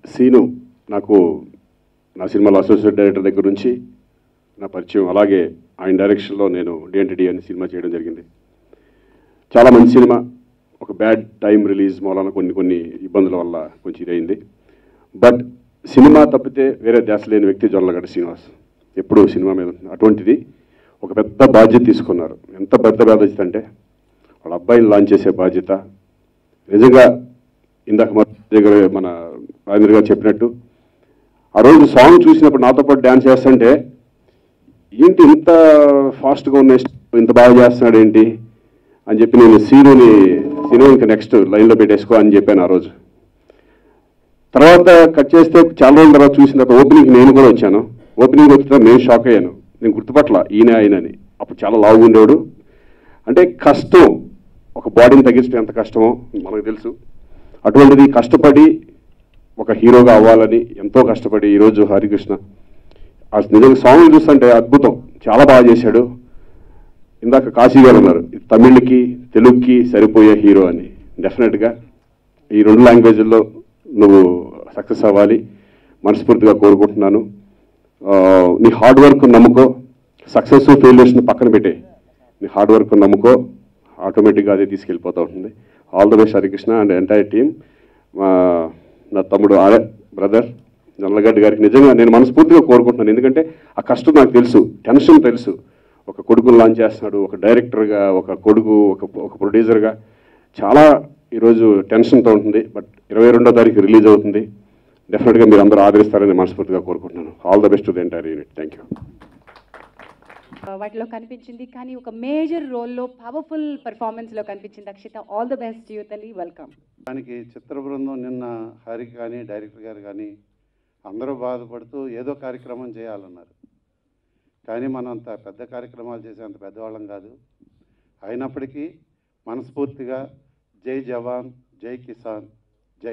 Scene నాకు నా సినిమాలో అసోసియేట్ డైరెక్టర్ దగ్గర నుంచి నా పరిచయం అలాగే ఆయన డైరెక్షన్లో నేను డిఎన్టీడీ అనే సినిమా చేయడం జరిగింది చాలా మంచి సినిమా ఒక బ్యాడ్ టైం రిలీజ్ మూలన కొన్ని కొన్ని ఇబ్బందుల వల్ల కొంచెం ఇదైంది బట్ సినిమా తప్పితే వేరే ధ్యాస లేని వ్యక్తి జొల్లగడ్డ శ్రీనివాస్ ఎప్పుడూ సినిమా మీద ఉంటుంది. అటువంటిది ఒక పెద్ద బాధ్యత తీసుకున్నారు ఎంత పెద్ద బాధ్యత అంటే వాళ్ళ అబ్బాయిని లాంచ్ చేసే బాధ్యత నిజంగా ఇందాక మన దగ్గర మన రాజేంద్ర గారు చెప్పినట్టు ఆ రోజు సాంగ్ చూసినప్పుడు నాతో పాటు డ్యాన్స్ చేస్తుంటే ఏంటి ఇంత ఫాస్ట్గా ఉన్న step, ఇంత బాగా చేస్తున్నాడు ఏంటి అని చెప్పి నేను సీనుని సీను ఇంకా నెక్స్ట్ లైన్లో పెట్టేసుకో అని చెప్పాను ఆ రోజు తర్వాత కట్ చేస్తే చాలా రోజుల తర్వాత చూసిన తర్వాత ఓపెనింగ్ నేను కూడా వచ్చాను ఓపెనింగ్ వచ్చిన నేను షాక్ అయ్యాను నేను గుర్తుపట్ల ఈయన ఆయనని అప్పుడు చాలా లావుగా ఉండేవాడు అంటే కష్టం ఒక బాడీని తగ్గించడం ఎంత కష్టమో మనకు తెలుసు అటువంటిది కష్టపడి ఒక హీరోగా అవ్వాలని ఎంతో కష్టపడి ఈరోజు హరికృష్ణ ఆ నిజంగా సాంగ్ చూస్తుంటే అద్భుతం చాలా బాగా చేశాడు ఇందాక కాశీ గారు అన్నారు ఇది తమిళ్కి తెలుగుకి సరిపోయే హీరో అని డెఫినెట్గా ఈ రెండు లాంగ్వేజ్ల్లో నువ్వు సక్సెస్ అవ్వాలి మనస్ఫూర్తిగా కోరుకుంటున్నాను ఆ, నీ హార్డ్ వర్క్ నమ్ముకో సక్సెస్ ఫెయిల్యూర్స్ని పక్కన పెట్టే నీ హార్డ్ వర్క్ నమ్ముకో ఆటోమేటిక్గా అదే తీసుకెళ్ళిపోతూ ఉంటుంది all the best Harikrishna and entire team నా తమ్ముడు ఆరే బ్రదర్ నల్లగడ్డ గారికి నిజంగా నేను మనస్ఫూర్తిగా కోరుకుంటున్నాను ఎందుకంటే ఆ కష్టం నాకు తెలుసు టెన్షన్ తెలుసు ఒక కొడుకుని లాంచ్ చేస్తున్నాడు ఒక డైరెక్టర్గా ఒక కొడుకు ఒక ఒక ప్రొడ్యూసర్గా చాలా ఈరోజు టెన్షన్తో ఉంటుంది బట్ ఇరవై రెండో తారీఖు రిలీజ్ అవుతుంది డెఫినెట్గా మీరు అందరూ ఆదరిస్తారని మనస్ఫూర్తిగా కోరుకుంటున్నాను all the best to the entire unit thank you వాటిలో కనిపించింది కానీ ఒక మేజర్ రోల్లో పవర్ఫుల్ పర్ఫార్మెన్స్లో కనిపించింది Akshitha all the best you తల్లి వెల్కమ్ దానికి చిత్ర బృందం నిన్న హరి కానీ డైరెక్టర్ గారు కానీ అందరూ బాధపడుతూ ఏదో కార్యక్రమం చేయాలన్నారు కానీ మనం అంత పెద్ద కార్యక్రమాలు చేసే అంత పెద్దవాళ్ళం కాదు అయినప్పటికీ మనస్ఫూర్తిగా జై జవాన్ జై కిసాన్